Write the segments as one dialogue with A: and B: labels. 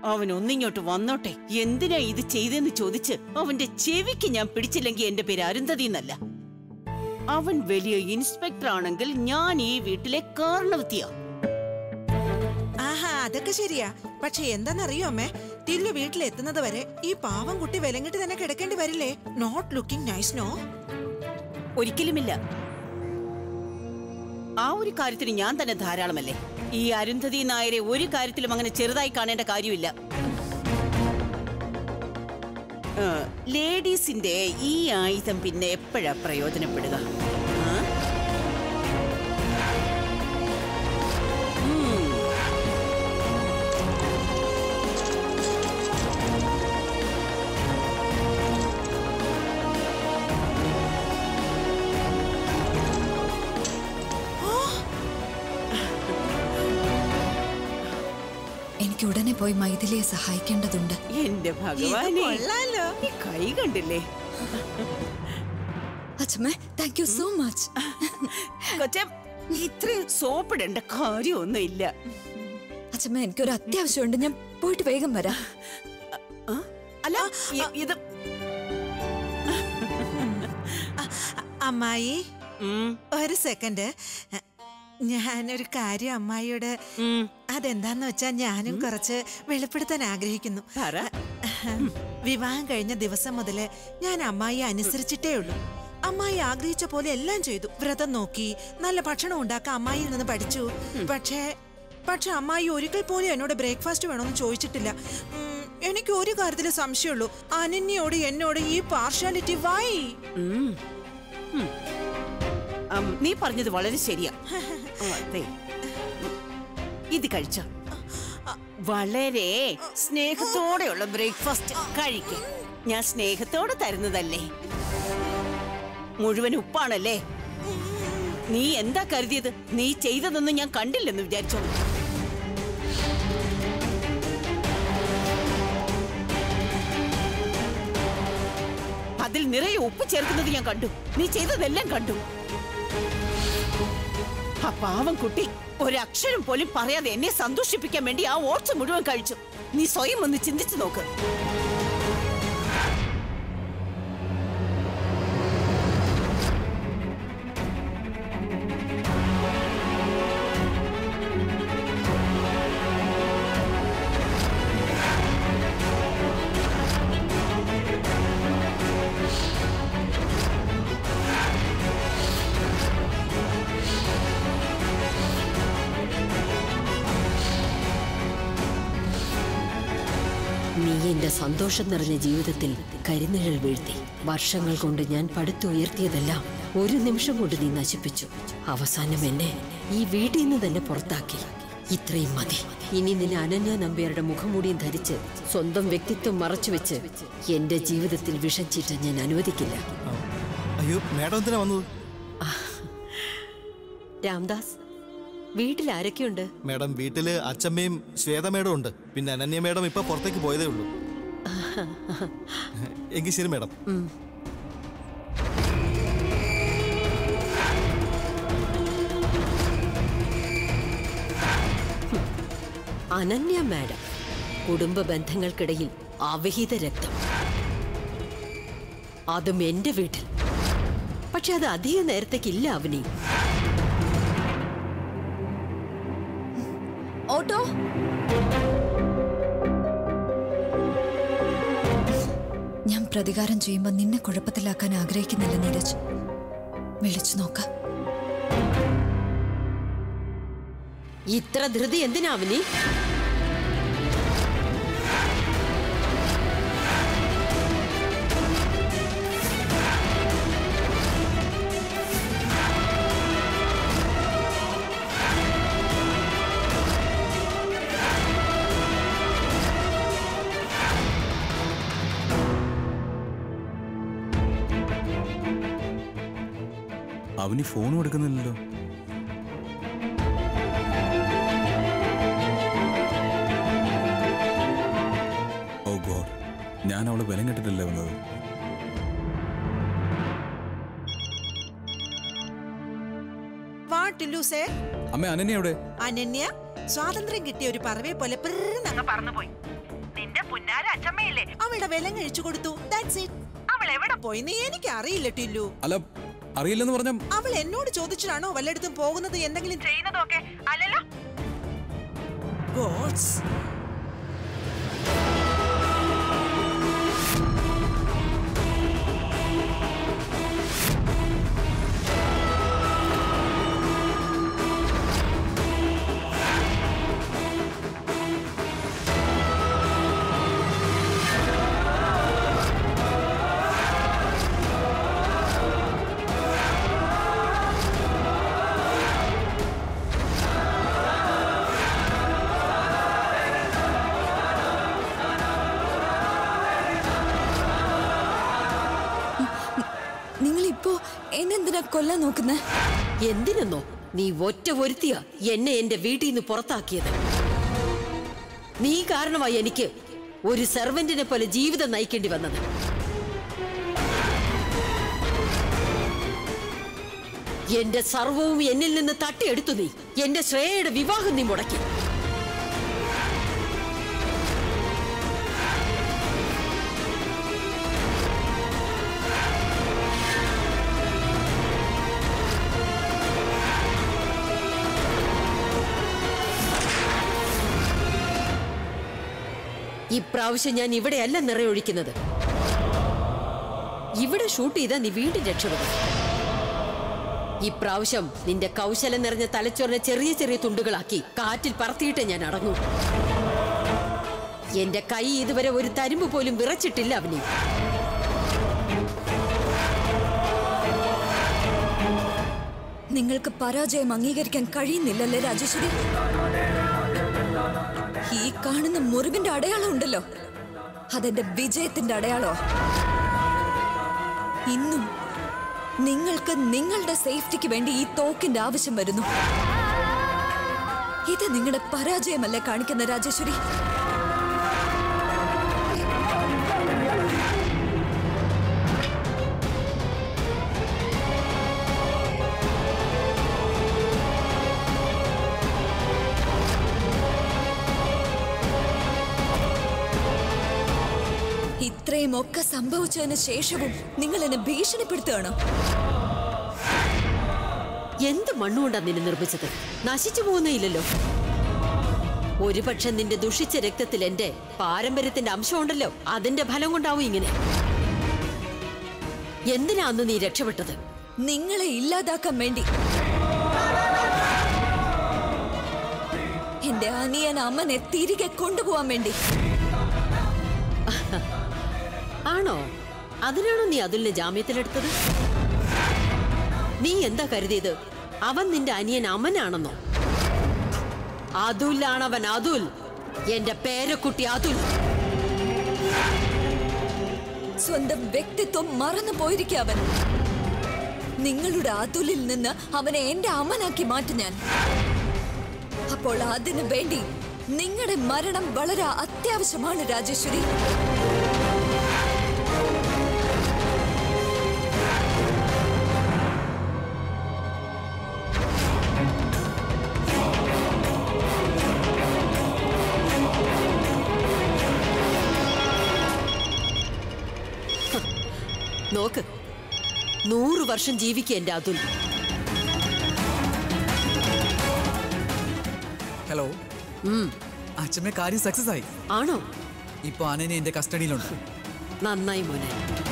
A: അവൻ ഒന്നിങ്ങോട്ട് വന്നോട്ടെ എന്തിനാ ഇത് ചെയ്തെന്ന് ചോദിച്ച് അവന്റെ ചെവിക്ക് ഞാൻ പിടിച്ചില്ലെങ്കിൽ എന്റെ പേര് അരുന്ധതി എന്നല്ല അവൻ വലിയ ഇൻസ്പെക്ടർ ആണെങ്കിൽ ഞാൻ ഈ വീട്ടിലെ കാരണവത്തിയാ
B: ആഹാ അതൊക്കെ ശരിയാ പക്ഷെ എന്താന്നറിയോ അമ്മേ ടില്ലു വീട്ടിലെത്തുന്നത് വരെ ഈ പാവം കുട്ടി വിലങ്ങിട്ട് തന്നെ കിടക്കേണ്ടി വരില്ലേ നോട്ട് ലുക്കിംഗ് നൈസ് നോ
A: ഒരിക്കലുമില്ല ആ ഒരു കാര്യത്തിന് ഞാൻ തന്നെ ധാരാളമല്ലേ ഈ അരുന്ധതി നായരെ ഒരു കാര്യത്തിലും അങ്ങനെ ചെറുതായി കാണേണ്ട കാര്യമില്ല ആ, ലേഡീസിന്റെ ഈ ആയുധം പിന്നെ എപ്പോഴാ പ്രയോജനപ്പെടുക ആ? ഉം.
C: എനിക്ക് ഉടനെ പോയി മൈഥിലിയെ സഹായിക്കേണ്ടതുണ്ട്
A: എന്റെ ഭഗവാനെ
B: കൊള്ളാലോ
A: ഈ കൈ കണ്ടില്ലേ
C: അച്ഛമ്മേ താങ്ക് യു സോ മച്ച്
A: കൊച്ചെ ഇത്രയും സോപ്പിടേണ്ട കാര്യമൊന്നും ഇല്ല
C: അച്ഛമ്മ എനിക്കൊരു അത്യാവശ്യമുണ്ട് ഞാൻ പോയിട്ട് വേഗം വരാം
A: ആ? അല്ല ഇ- ഇത്
B: അമ്മായി
A: ഉം,
B: ഒരു സെക്കൻഡ് ഞാനൊരു കാര്യം അമ്മായിയോട്
A: ഉം,
B: അതെന്താന്ന് വെച്ചാ ഞാനും കുറച്ച് വെളിപ്പെടുത്താൻ ആഗ്രഹിക്കുന്നു
A: പറ
B: വിവാഹം കഴിഞ്ഞ ദിവസം മുതല് ഞാൻ അമ്മായി അനുസരിച്ചിട്ടേ ഉള്ളൂ അമ്മായി ആഗ്രഹിച്ച പോലെ എല്ലാം ചെയ്തു വ്രതം നോക്കി നല്ല ഭക്ഷണം ഉണ്ടാക്കാൻ അമ്മായിയിൽ നിന്ന് പഠിച്ചു പക്ഷേ പക്ഷെ അമ്മായി ഒരിക്കൽ പോലും എന്നോട് ബ്രേക്ക്ഫാസ്റ്റ് വേണമെന്ന് ചോദിച്ചിട്ടില്ല ഉം, എനിക്ക് ഒരു കാര്യത്തിൽ സംശയമുള്ളൂ അനന്യയോട് എന്നോട് ഈ പാർഷ്യാലിറ്റി വൈ
A: ഉം, ഉം. അം, നീ പറഞ്ഞത് വളരെ ശരിയാ ആ, ദേ. ഇത് കഴിച്ചോ വളരെ സ്നേഹത്തോടെയുള്ള ബ്രേക്ക്ഫാസ്റ്റ് കഴിക്ക ഞാൻ സ്നേഹത്തോടെ തരുന്നതല്ലേ മുഴുവൻ ഉപ്പാണല്ലേ നീ എന്താ കരുതിയത് നീ ചെയ്തതൊന്നും ഞാൻ കണ്ടില്ലെന്ന് വിചാരിച്ചോ അതിൽ നിറയെ ഉപ്പ് ചേർക്കുന്നത് ഞാൻ കണ്ടു നീ ചെയ്തതെല്ലാം കണ്ടു ആ പാവം കുട്ടി ഒരക്ഷരം പോലും പറയാതെ എന്നെ സന്തോഷിപ്പിക്കാൻ വേണ്ടി ആ ഓട്സ് മുഴുവൻ കഴിച്ചു നീ സ്വയം ഒന്ന് ചിന്തിച്ചു നോക്ക്
D: നീ എന്റെ സന്തോഷം നിറഞ്ഞ ജീവിതത്തിൽ കരിനിഴൽ വീഴ്ത്തി വർഷങ്ങൾ കൊണ്ട് ഞാൻ പടുത്തുയർത്തിയതെല്ലാം ഒരു നിമിഷം കൊണ്ട് നീ നശിപ്പിച്ചു അവസാനം എന്നെ ഈ വീട്ടിൽ നിന്ന് തന്നെ പുറത്താക്കി ഇത്രയും മതി ഇനി നിന്നെ അനന്യ നമ്പ്യാരുടെ മുഖംമൂടിയും ധരിച്ച് സ്വന്തം വ്യക്തിത്വം മറച്ചുവെച്ച് എന്റെ ജീവിതത്തിൽ വിഷം ചീറ്റാൻ ഞാൻ അനുവദിക്കില്ല
E: അയ്യോ മാഡം എന്തിനാ വന്നത്
D: രാംദാസ് വീട്ടിൽ ആരൊക്കെയുണ്ട്
E: മാഡം വീട്ടില് അച്ഛമ്മയും ശ്വേത മേഡം ഉണ്ട് പിന്നെ അനന്യ മേഡം ഇപ്പൊ പുറത്തേക്ക് പോയതേ ഉള്ളൂ എങ്കിൽ ശരി മാഡം
D: അനന്യ മാഡം കുടുംബ ബന്ധങ്ങൾക്കിടയിൽ അവിഹിത രക്തം അതും എന്റെ വീട്ടിൽ പക്ഷെ അത് അധിക നേരത്തേക്കില്ല അവനി
C: ഓട്ടോ ഞാൻ പ്രതികാരം ചെയ്യുമ്പോൾ നിന്നെ കുഴപ്പത്തിലാക്കാൻ ആഗ്രഹിക്കുന്നില്ല നീരജ് വിളിച്ചു നോക്കാം
D: ഇത്ര ധൃതി എന്തിനാ അവനി
F: അവന് ഫോണും എടുക്കുന്നില്ലല്ലോ ഓ ഗോഡ് ഞാൻ അവളെ ബലം കെട്ടിട്ടല്ലേ വന്നത്
B: വാ ടില്ലു സേ
F: അമ്മ അനന്യ എവിടെ
B: അനന്യ സ്വാതന്ത്ര്യം കിട്ടിയ ഒരു പറവയെ പോലെ പിറന്നങ്ങ് പറന്നുപോയി പുന്നാര അച്ഛമ്മയില്ലേ അവളുടെ വിലം കഴിച്ചു കൊടുത്തു ദാറ്റ്സ് ഇറ്റ് അവൾ എവിടെ പോയിന്ന് എനിക്ക് അറിയില്ല ടില്ലു
F: അല്ല അറിയില്ലെന്ന് പറഞ്ഞ
B: അവൾ എന്നോട് ചോദിച്ചിട്ടാണോ വല്ലയിടത്തും പോകുന്നത് എന്തെങ്കിലും ചെയ്യുന്നതൊക്കെ അല്ലല്ലോ ഗോഡ്സ്
C: നിങ്ങൾ ഇപ്പോ എന്നെന്തിനാ കൊല്ലാൻ നോക്കുന്നേ
D: എന്തിനെന്നോ നീ ഒറ്റ ഒരുത്തിയ എന്നെ എന്റെ വീട്ടിൽ നിന്ന് പുറത്താക്കിയത് നീ കാരണമായി എനിക്ക് ഒരു സെർവന്റിനെ പോലെ ജീവിതം നയിക്കേണ്ടി വന്നത് എന്റെ സർവവും എന്നിൽ നിന്ന് തട്ടിയെടുത്തു നീ എന്റെ ശ്രേയയുടെ വിവാഹം നീ മുടക്കി ഇപ്രാവശ്യം ഞാൻ ഇവിടെയല്ല നിറയൊഴിക്കുന്നത് ഇവിടെ ഷൂട്ട് ചെയ്താ നീ വീണ്ടും രക്ഷപ്പെടും ഇപ്രാവശ്യം നിന്റെ കൗശലം നിറഞ്ഞ തലച്ചോറിനെ ചെറിയ ചെറിയ തുണ്ടുകളാക്കി കാറ്റിൽ പറത്തിയിട്ട് ഞാൻ അടങ്ങും എന്റെ കൈ ഇതുവരെ ഒരു തരുമ്പ് പോലും വിറച്ചിട്ടില്ല അവനെ
C: നിങ്ങൾക്ക് പരാജയം അംഗീകരിക്കാൻ കഴിയുന്നില്ലല്ലേ രാജേശ്വരി ഈ കാണുന്ന മുറിവിന്റെ അടയാളം ഉണ്ടല്ലോ അതെന്റെ വിജയത്തിന്റെ അടയാളോ ഇന്നും നിങ്ങൾക്ക് നിങ്ങളുടെ സേഫ്റ്റിക്ക് വേണ്ടി ഈ തോക്കിന്റെ ആവശ്യം വരുന്നു ഇത് നിങ്ങളുടെ പരാജയമല്ലേ കാണിക്കുന്ന രാജേശ്വരി ഇത്രയും ഒക്കെ സംഭവിച്ചതിന് ശേഷവും നിങ്ങൾ എന്നെ ഭീഷണിപ്പെടുത്തുകയാണോ
D: എന്ത് മണ്ണുകൊണ്ടാ നിന്നെ നിർമ്മിച്ചത് നശിച്ചു പോകുന്നേയില്ലല്ലോ ഒരുപക്ഷെ നിന്റെ ദുഷിച്ച രക്തത്തിൽ എന്റെ പാരമ്പര്യത്തിന്റെ അംശമുണ്ടല്ലോ അതിന്റെ ഫലം കൊണ്ടാവും ഇങ്ങനെ എന്തിനാ അന്ന് നീ രക്ഷപ്പെട്ടത്
C: നിങ്ങളെ ഇല്ലാതാക്കാൻ വേണ്ടി എന്റെ അനിയൻ അമ്മനെ തിരികെ കൊണ്ടുപോവാൻ വേണ്ടി
D: ആണോ അതിനാണോ നീ അതുലിനെ ജാമ്യത്തിലെടുത്തത് നീ എന്താ കരുതിയത് അവൻ നിന്റെ അനിയൻ അമനാണെന്നോ അതുലാണവൻ അതുൽ എന്റെ പേരക്കുട്ടി അതുൽ
C: സ്വന്തം വ്യക്തിത്വം മറന്നു പോയിരിക്കുക അവൻ നിങ്ങളുടെ അതുലിൽ നിന്ന് അവനെ എന്റെ അമ്മനാക്കി മാറ്റി ഞാൻ അപ്പോൾ അതിനു വേണ്ടി നിങ്ങളുടെ മരണം വളരെ അത്യാവശ്യമാണ് രാജേശ്വരി
D: നോക്ക് നൂറു വർഷം ജീവിക്കുക എന്റെ അതുൽ
G: ഹലോ
D: ഉം,
G: അച്ഛമ്മ കാര്യം സക്സസ് ആയി
D: ആണോ
G: ഇപ്പൊ അനനെ എന്റെ കസ്റ്റഡിയിലുണ്ട്
D: നന്നായി മോനെ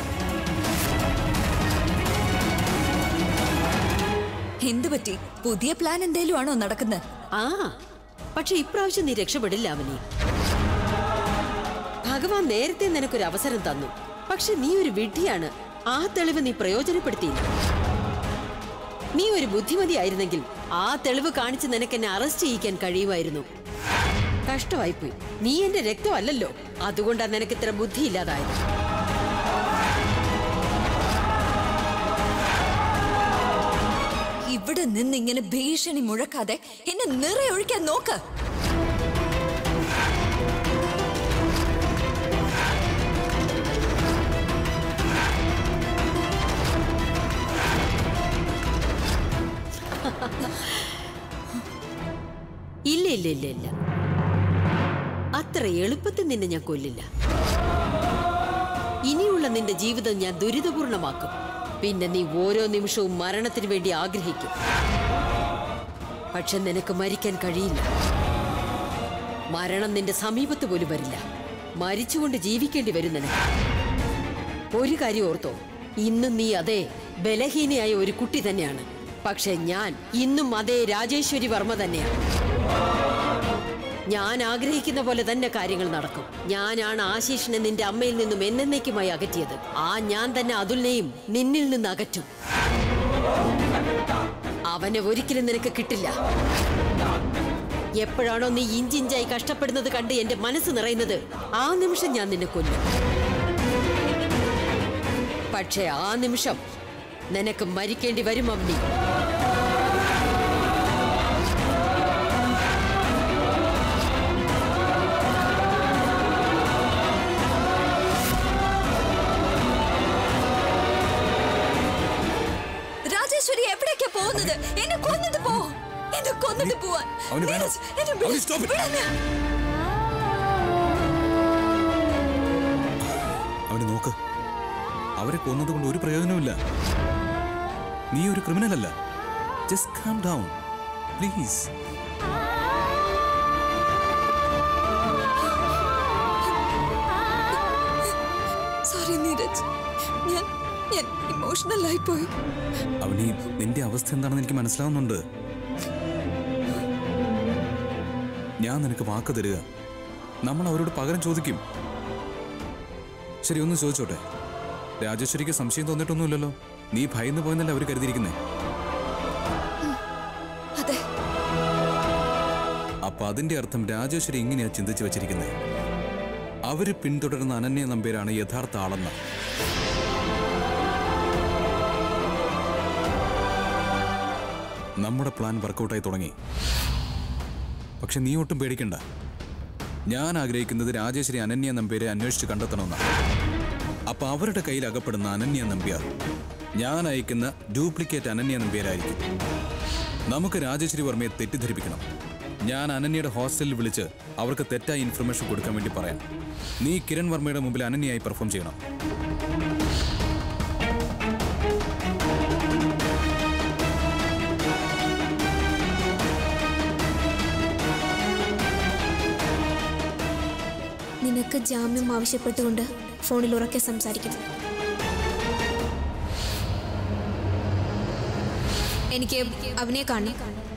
C: എന്തു പറ്റി പുതിയ പ്ലാൻ എന്തേലും ആണോ നടക്കുന്നത്
D: ആ പക്ഷെ ഇപ്രാവശ്യം നീ രക്ഷപ്പെടില്ല അവനെ ഭഗവാൻ നേരത്തെ നിനക്കൊരു അവസരം തന്നു പക്ഷെ നീ ഒരു വിഡ്ഢിയാണ് ആ തെളിവ് നീ പ്രയോജനപ്പെടുത്തിയില്ല നീ ഒരു ബുദ്ധിമതി ആയിരുന്നെങ്കിൽ ആ തെളിവ് കാണിച്ച് നിനക്ക് എന്നെ അറസ്റ്റ് ചെയ്യിക്കാൻ കഴിയുമായിരുന്നു കഷ്ടമായിപ്പോയി നീ എന്റെ രക്തമല്ലല്ലോ അതുകൊണ്ടാ നിനക്ക് ഇത്ര ബുദ്ധിയില്ലാതായത്
C: ഇവിടെ നിന്ന് ഇങ്ങനെ ഭീഷണി മുഴക്കാതെ എന്നെ നിറയൊഴിക്കാൻ നോക്ക്
D: ഇല്ല ഇല്ല ഇല്ല ഇല്ല അത്ര എളുപ്പത്തിൽ നിന്നെ ഞാൻ കൊല്ലില്ല ഇനിയുള്ള നിന്റെ ജീവിതം ഞാൻ ദുരിതപൂർണമാക്കും പിന്നെ നീ ഓരോ നിമിഷവും മരണത്തിന് വേണ്ടി ആഗ്രഹിക്കും പക്ഷെ നിനക്ക് മരിക്കാൻ കഴിയില്ല മരണം നിന്റെ സമീപത്ത് പോലും വരില്ല മരിച്ചുകൊണ്ട് ജീവിക്കേണ്ടി വരും നിനക്ക് ഒരു കാര്യം ഓർത്തോ ഇന്നും നീ അതേ ബലഹീനയായ ഒരു കുട്ടി തന്നെയാണ് പക്ഷെ ഞാൻ ഇന്നും അതേ രാജേശ്വരി വർമ്മ തന്നെയാണ് ഞാൻ ആഗ്രഹിക്കുന്ന പോലെ തന്നെ കാര്യങ്ങൾ നടക്കും ഞാനാണ് ആശീഷിനെ നിന്റെ അമ്മയിൽ നിന്നും എന്നേക്കുമായി അകറ്റിയത് ആ ഞാൻ തന്നെ അതുലിനെയും നിന്നിൽ നിന്ന് അകറ്റും അവനെ ഒരിക്കലും നിനക്ക് കിട്ടില്ല എപ്പോഴാണോ നീ ഇഞ്ചിഞ്ചായി കഷ്ടപ്പെടുന്നത് കണ്ട് എന്റെ മനസ്സ് നിറയുന്നത് ആ നിമിഷം ഞാൻ നിന്നെ കൊല്ലും പക്ഷേ ആ നിമിഷം നിനക്ക് മരിക്കേണ്ടി വരും അവനി
C: രാജേശ്വരി എവിടേക്കാ പോകുന്നത് എന്നെ കൊന്നിട്ട് പോ എന്നെ കൊന്നിട്ട് പോവാൻ
F: അവന് വേണം.
C: നീരജ്, എന്നെ വിട്.
F: അവന് stop it.
C: വിടന്നെ.
F: അവന് നോക്ക് അവരെ കൊന്നത് കൊണ്ട് ഒരു പ്രയോജനവുമില്ല നീ ഒരു ക്രിമിനൽ അല്ല just calm down please
C: sorry Neeraj ഞാൻ ഞാൻ ഇമോഷണൽ ആയി പോയി
F: അവനി നിന്റെ അവസ്ഥ എന്താണെന്ന് എനിക്ക് മനസ്സിലാവുന്നുണ്ട് ഞാൻ നിനക്ക് വാക്ക് തരിക നമ്മൾ അവരോട് പകരം ചോദിക്കും ശരി ഒന്ന് ചോദിച്ചോട്ടെ രാജേശ്വരിക്ക് സംശയം തോന്നിയിട്ടൊന്നുമില്ലല്ലോ നീ ഭയന്ന് പോയെന്നല്ല അവർ കരുതിയിരിക്കുന്നേ
C: അതെ
F: അപ്പൊ അതിന്റെ അർത്ഥം രാജേശ്വരി ഇങ്ങനെയാ ചിന്തിച്ചു വെച്ചിരിക്കുന്നത് അവര് പിന്തുടരുന്ന അനന്യ നമ്പേരാണ് യഥാർത്ഥ ആളെന്ന നമ്മുടെ പ്ലാൻ വർക്കൗട്ടായി തുടങ്ങി പക്ഷെ നീ ഒട്ടും പേടിക്കണ്ട ഞാൻ ആഗ്രഹിക്കുന്നത് രാജേശ്വരി അനന്യ നമ്പേരെ അന്വേഷിച്ച് കണ്ടെത്തണമെന്നാണ് അപ്പൊ അവരുടെ കയ്യിൽ അകപ്പെടുന്ന അനന്യ നമ്പ്യാർ ഞാൻ അയക്കുന്ന ഡ്യൂപ്ലിക്കേറ്റ് അനന്യ നമ്പ്യാരായിരിക്കും നമുക്ക് രാജേശ്വരി വർമ്മയെ തെറ്റിദ്ധരിപ്പിക്കണം ഞാൻ അനന്യയുടെ ഹോസ്റ്റലിൽ വിളിച്ച് അവർക്ക് തെറ്റായ ഇൻഫർമേഷൻ കൊടുക്കാൻ വേണ്ടി പറയാം നീ കിരൺ വർമ്മയുടെ മുമ്പിൽ അനന്യയായി പെർഫോം ചെയ്യണം
H: നിനക്ക് ജാമ്യം ആവശ്യപ്പെട്ടുകൊണ്ട് ഫോണിൽ ഉറക്കെ സംസാരിക്കണം എനിക്ക് അവനെ കാണണം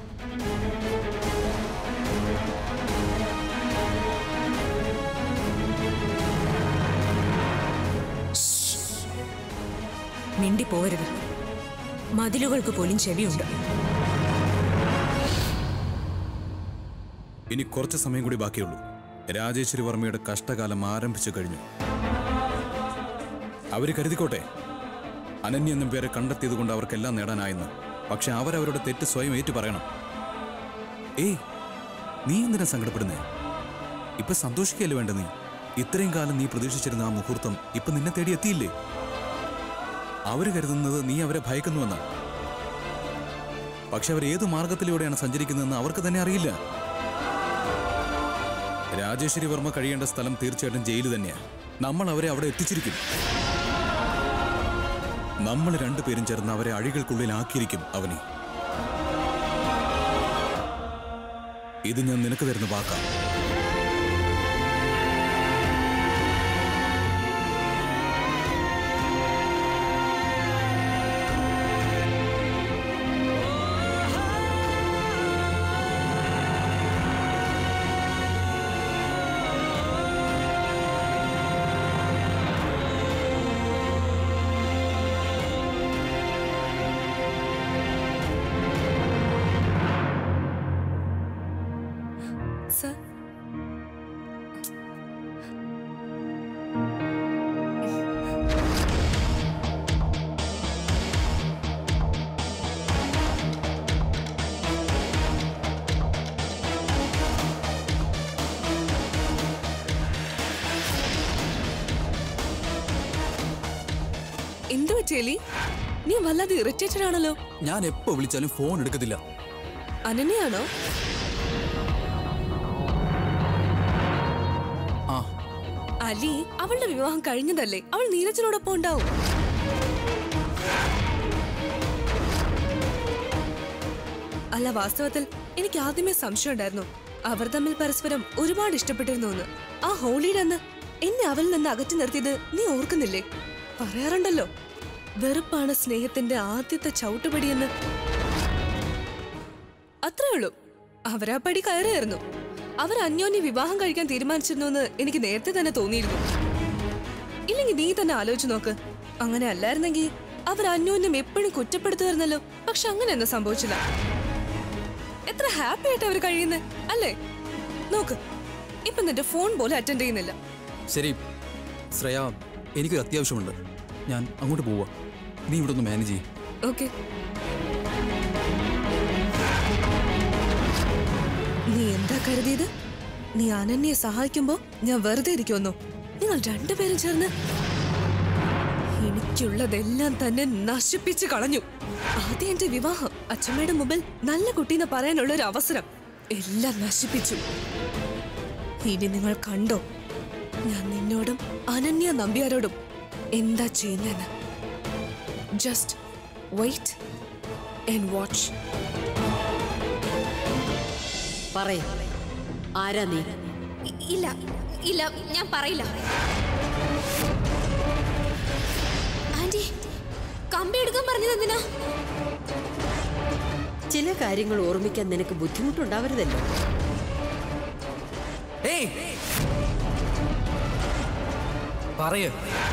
I: മിണ്ടി പോവരുത് മതിലുകൾക്ക് പോലും ചെവിയുണ്ട്
F: ഇനി കുറച്ച് സമയം കൂടി ബാക്കിയുള്ളൂ രാജേശ്വരി വർമ്മയുടെ കഷ്ടകാലം ആരംഭിച്ചു കഴിഞ്ഞു അവര് കരുതിക്കോട്ടെ അനന്യ എന്നും പേരെ കണ്ടെത്തിയത് കൊണ്ട് അവർക്കെല്ലാം നേടാനായെന്ന് പക്ഷെ അവരവരുടെ തെറ്റ് സ്വയം ഏറ്റു പറയണം ഏയ് നീ എന്തിനാ സങ്കടപ്പെടുന്നേ ഇപ്പൊ സന്തോഷിക്കല്ലേ വേണ്ട നീ ഇത്രയും കാലം നീ പ്രതീക്ഷിച്ചിരുന്ന ആ മുഹൂർത്തം ഇപ്പൊ നിന്നെ തേടി എത്തിയില്ലേ അവര് കരുതുന്നത് നീ അവരെ ഭയക്കുന്നുവെന്നാ പക്ഷെ അവർ ഏത് മാർഗത്തിലൂടെയാണ് സഞ്ചരിക്കുന്നതെന്ന് അവർക്ക് തന്നെ അറിയില്ല രാജേശ്വരി വർമ്മ കഴിയേണ്ട സ്ഥലം തീർച്ചയായിട്ടും ജയിൽ തന്നെയാണ് നമ്മൾ അവരെ അവിടെ എത്തിച്ചിരിക്കും നമ്മൾ രണ്ടുപേരും ചേർന്ന് അവരെ അഴികൾക്കുള്ളിലാക്കിയിരിക്കും അവനെ ഇത് ഞാൻ നിനക്ക് തരുന്ന വാക്കാം
I: സർ എന്തു പറ്റിയലി നീ വല്ലാതെ ഇറിറ്റേറ്റഡ് ആണല്ലോ
G: ഞാൻ എപ്പോ വിളിച്ചാലും ഫോൺ എടുക്കത്തില്ല
I: അനന്യാണോ അലി അവളുടെ വിവാഹം കഴിഞ്ഞതല്ലേ അവൾ നീരജിനോടൊപ്പം ഉണ്ടാവും അല്ല വാസ്തവത്തിൽ എനിക്ക് ആദ്യമേ സംശയം ഉണ്ടായിരുന്നു അവർ തമ്മിൽ പരസ്പരം ഒരുപാട് ഇഷ്ടപ്പെട്ടിരുന്നു എന്ന് ആ ഹോളിയുടെ അന്ന് എന്നെ അവളിൽ നിന്ന് അകറ്റി നിർത്തിയത് നീ ഓർക്കുന്നില്ലേ പറയാറുണ്ടല്ലോ വെറുപ്പാണ് സ്നേഹത്തിന്റെ ആദ്യത്തെ ചവിട്ടുപടിയെന്ന് അത്രേ ഉള്ളൂ അവരാ പടി കയറിയായിരുന്നു അവർ അന്യോന്യ വിവാഹം കഴിക്കാൻ തീരുമാനിച്ചിരുന്നു എന്ന് എനിക്ക് നേരത്തെ തന്നെ തോന്നിയിരുന്നു ഇല്ലെങ്കിൽ നീ തന്നെ ആലോചിച്ച് നോക്ക് അങ്ങനെ അല്ലായിരുന്നെങ്കിൽ അവർ അന്യോന്യം എപ്പോഴും കുറ്റപ്പെടുത്തുമായിരുന്നല്ലോ പക്ഷെ അങ്ങനെയൊന്നും സംഭവിച്ചില്ല എത്ര ഹാപ്പി ആയിട്ട് അവർ കഴിയുന്നത് അല്ലേ നോക്ക് ഇപ്പൊ നിന്റെ ഫോൺ പോലും അറ്റൻഡ് ചെയ്യുന്നില്ല
G: ശരി ശ്രേയ എനിക്കൊരു അത്യാവശ്യമുണ്ട് ഞാൻ അങ്ങോട്ട് പോവാ നീ ഇവിടെ ഒന്ന് മാനേജ് ചെയ്യും
I: ഓക്കെ നീ എന്താ കരുതിയത് നീ അനന്യെ സഹായിക്കുമ്പോ ഞാൻ വെറുതെ ഇരിക്കുമെന്നോ നിങ്ങൾ രണ്ടുപേരും ചേർന്ന് എനിക്കുള്ളതെല്ലാം തന്നെ നശിപ്പിച്ച് കളഞ്ഞു ആദ്യം എന്റെ വിവാഹം അച്ഛമ്മയുടെ മുമ്പിൽ നല്ല കുട്ടീന്ന് പറയാനുള്ള ഒരു അവസരം എല്ലാം നശിപ്പിച്ചു ഇനി നിങ്ങൾ കണ്ടോ ഞാൻ നിന്നോടും അനന്യ നമ്പ്യാരോടും എന്താ ചെയ്യുന്നതെന്ന് ജസ്റ്റ് വെയിറ്റ് ആൻഡ് വാച്ച്
D: പറയും ആരാ നീ
H: ഇ- ഇല്ല ഇല്ല ഞാൻ പറയില്ല ആന്റി കമ്പി എടുക്കാൻ പറഞ്ഞത് എന്തിനാ
D: ചില കാര്യങ്ങൾ ഓർമ്മിക്കാൻ നിനക്ക് ബുദ്ധിമുട്ടുണ്ടാവരുതല്ലോ
G: ഏയ് പറയ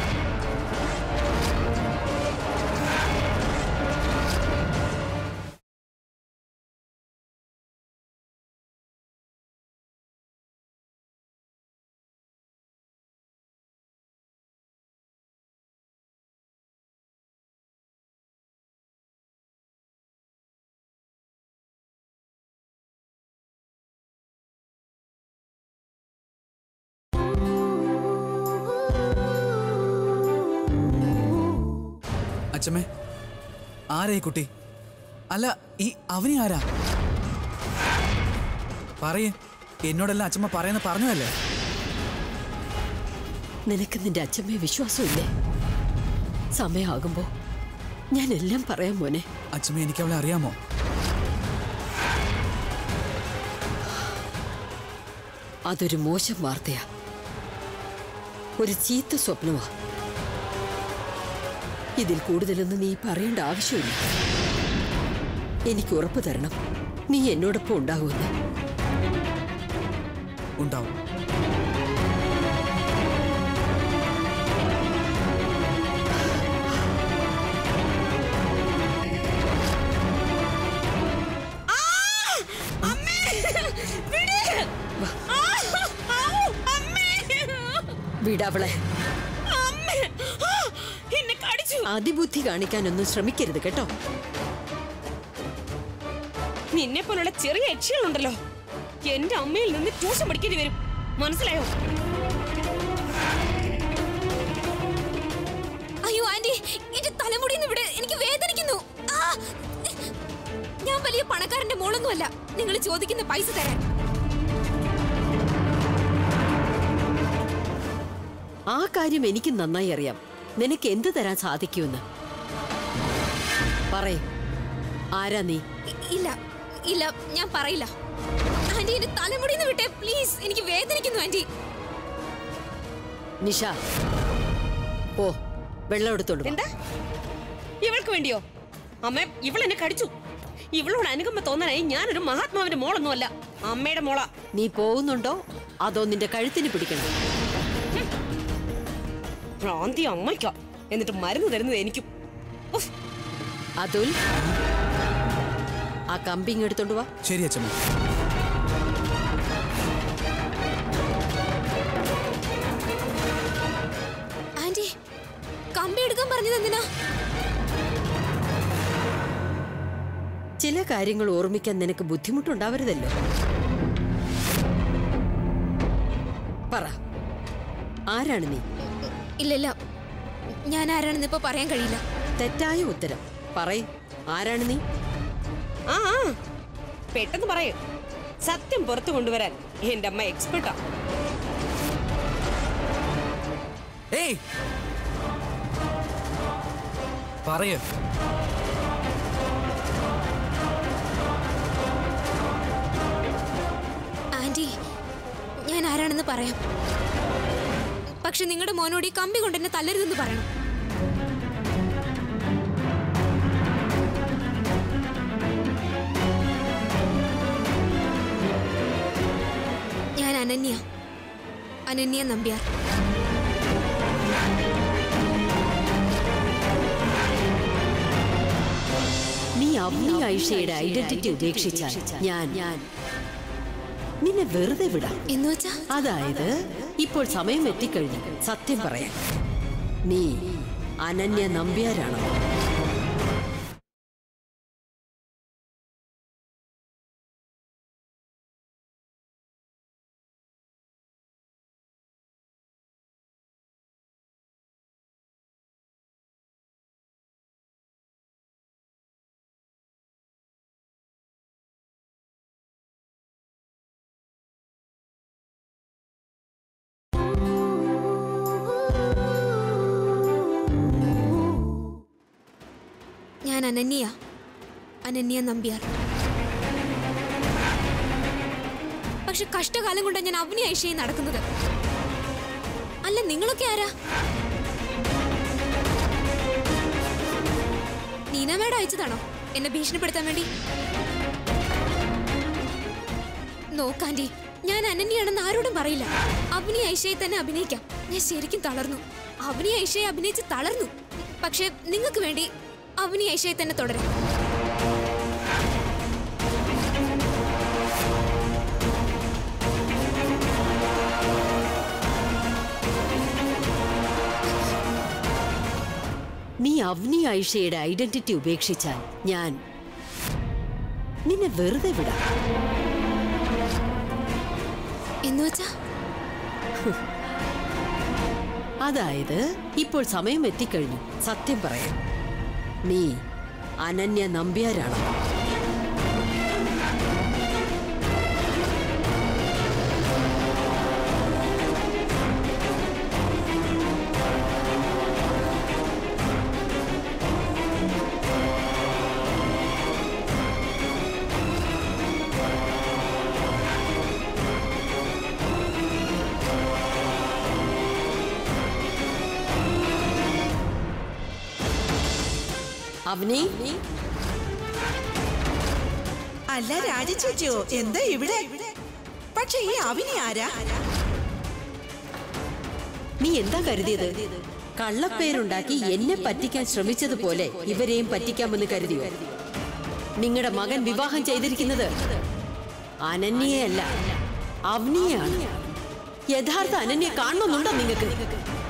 G: അച്ഛമ്മേ ആരാ ഈ കുട്ടി അല്ല ഈ അവനെ ആരാ പറയേ എന്നോടെല്ലാം അച്ഛമ്മ പറയുന്ന പറഞ്ഞതല്ലേ
D: നിനക്ക് നിന്റെ അച്ഛമ്മയെ വിശ്വാസമില്ലേ സമയമാകുമ്പോ ഞാൻ എല്ലാം പറയാം മോനെ
G: അച്ഛമ്മ എനിക്ക് അവളെ അറിയാമോ
D: അതൊരു മോശം വാർത്തയാ ഒരു ചീത്ത സ്വപ്നമാ ഇതിൽ കൂടുതലൊന്നും നീ പറയേണ്ട ആവശ്യമില്ല എനിക്ക് ഉറപ്പ് തരണം നീ എന്നോടൊപ്പം ഉണ്ടാകുമെന്ന്
G: ഉണ്ടാവും
D: വിടവളെ
A: എന്നെ കടിച്ചു
D: അതിബുദ്ധി കാണിക്കാനൊന്നും ശ്രമിക്കരുത് കേട്ടോ
A: നിന്നെ പോലുള്ള ചെറിയ യക്ഷികളുണ്ടല്ലോ എന്റെ അമ്മയിൽ നിന്ന് ട്യൂഷൻ പഠിക്കേണ്ടി വരും മനസ്സിലായോ
H: അയ്യോ ആന്റി എന്റെ തലമുടിന്ന് ഇവിടെ എനിക്ക് വേദനിക്കുന്നു ആ! ഞാൻ വലിയ പണക്കാരന്റെ മോളൊന്നുമല്ല നിങ്ങൾ ചോദിക്കുന്ന പൈസ തരാൻ
D: ആ കാര്യം എനിക്ക് നന്നായി അറിയാം നിനക്ക് എന്ത് തരാൻ സാധിക്കുമെന്ന് പറയും ആരാ നീ
H: ഇ- ഇല്ല ഇല്ല ഞാൻ പറയില്ല ആന്റി എന്റെ തലമുടിന്ന് വിട്ടേ പ്ലീസ് എനിക്ക് വേദനിക്കുന്നു ആന്റി
D: നിഷ ഓ വെള്ളം എടുത്തോണ്ട് വാ.
A: എന്താ ഇവൾക്ക് വേണ്ടിയോ അമ്മ ഇവൾ എന്നെ കടിച്ചു ഇവളോട് അനുകമ്പ തോന്നാനായി ഞാനൊരു മഹാത്മാവിന്റെ മോളൊന്നുമല്ല അമ്മയുടെ മോളാ
D: നീ പോകുന്നുണ്ടോ അതോ നിന്റെ കഴുത്തിന് പിടിക്കണം
A: ഭ്രാന്തി അമ്മയ്ക്ക എന്നിട്ട് മരുന്ന് തരുന്നത് എനിക്കും ഉഫ്.
D: അതുൽ ആ കമ്പിങ് എടുത്തോണ്ട് വാ
G: ശരി അച്ഛമ്മ
H: ആന്റി കമ്പി എടുക്കാൻ പറഞ്ഞത് എന്തിനാ
D: ചില കാര്യങ്ങൾ ഓർമ്മിക്കാൻ നിനക്ക് ബുദ്ധിമുട്ടുണ്ടാവരുതല്ലോ പറ ആരാണ് നീ
H: ഇല്ല ഇല്ല ഞാൻ ആരാണെന്ന് ഇപ്പൊ പറയാൻ കഴിയില്ല
D: തെറ്റായ ഉത്തരം പറയ് ആരാണ് നീ
A: ആ ആ. പെട്ടെന്ന് പറയൂ സത്യം പുറത്തു കൊണ്ടുവരാൻ എന്റെ അമ്മ എക്സ്പെർട്ടാ
G: ഏയ് പറയ
H: ആന്റി ഞാൻ ആരാണെന്ന് പറയാം പക്ഷെ നിങ്ങളുടെ മോനോട് ഈ കമ്പി കൊണ്ട് എന്നെ തല്ലരുതെന്ന് പറയണം ഞാൻ അനന്യ അനന്യ നമ്പ്യാർ
D: നീ അവനി ഐഷയുടെ ഐഡന്റിറ്റി ഉപേക്ഷിച്ചാൽ ഞാൻ ഞാൻ നിന്നെ വെറുതെ വിടാം
H: എന്ന് വെച്ചാ
D: അതായത് ഇപ്പോൾ സമയം എത്തിക്കഴിഞ്ഞു സത്യം പറയാൻ നീ അനന്യ നമ്പ്യാരാണോ
H: ഞാൻ അനന്യ അനന്യ നമ്പ്യാർ പക്ഷെ കഷ്ടകാലം കൊണ്ടാണ് ഞാൻ അവനി ഐഷയും നടക്കുന്നത് അല്ല നിങ്ങളൊക്കെ ആരാ നീന മേഡം അയച്ചതാണോ എന്നെ ഭീഷണിപ്പെടുത്താൻ വേണ്ടി നോക്കാൻറ്റി ഞാൻ അനന്യാണെന്ന് ആരോടും പറയില്ല അവനി ഐഷയെ തന്നെ അഭിനയിക്കാം ഞാൻ ശരിക്കും തളർന്നു അവനി ഐഷയെ അഭിനയിച്ച് തളർന്നു പക്ഷെ നിങ്ങൾക്ക് വേണ്ടി അവനി ഐഷയെ തന്നെ തുടരാം
D: നീ അവനി ഐഷയുടെ ഐഡന്റിറ്റി ഉപേക്ഷിച്ചാൽ ഞാൻ നിന്നെ വെറുതെ വിടാം
H: എന്ന് വെച്ചാ
D: അതായത് ഇപ്പോൾ സമയം എത്തിക്കഴിഞ്ഞു സത്യം പറയാം നീ അനന്യ നമ്പ്യാരാണോ അവനി
B: അല്ല രാജിച്ചോ എന്താ ഇവിടെ പക്ഷെ ഈ അവിനി ആരാ
D: നീ എന്താ കരുതിയത് കള്ളപ്പേരുണ്ടാക്കി എന്നെ പറ്റിക്കാൻ ശ്രമിച്ചതുപോലെ ഇവരെയും പറ്റിക്കാമെന്ന് കരുതിയോ നിങ്ങളുടെ മകൻ വിവാഹം ചെയ്തിരിക്കുന്നത് അനന്യയല്ല അവനിയാണ് യഥാർത്ഥ അനന്യെ കാണണമെന്നുണ്ടോ നിങ്ങൾക്ക്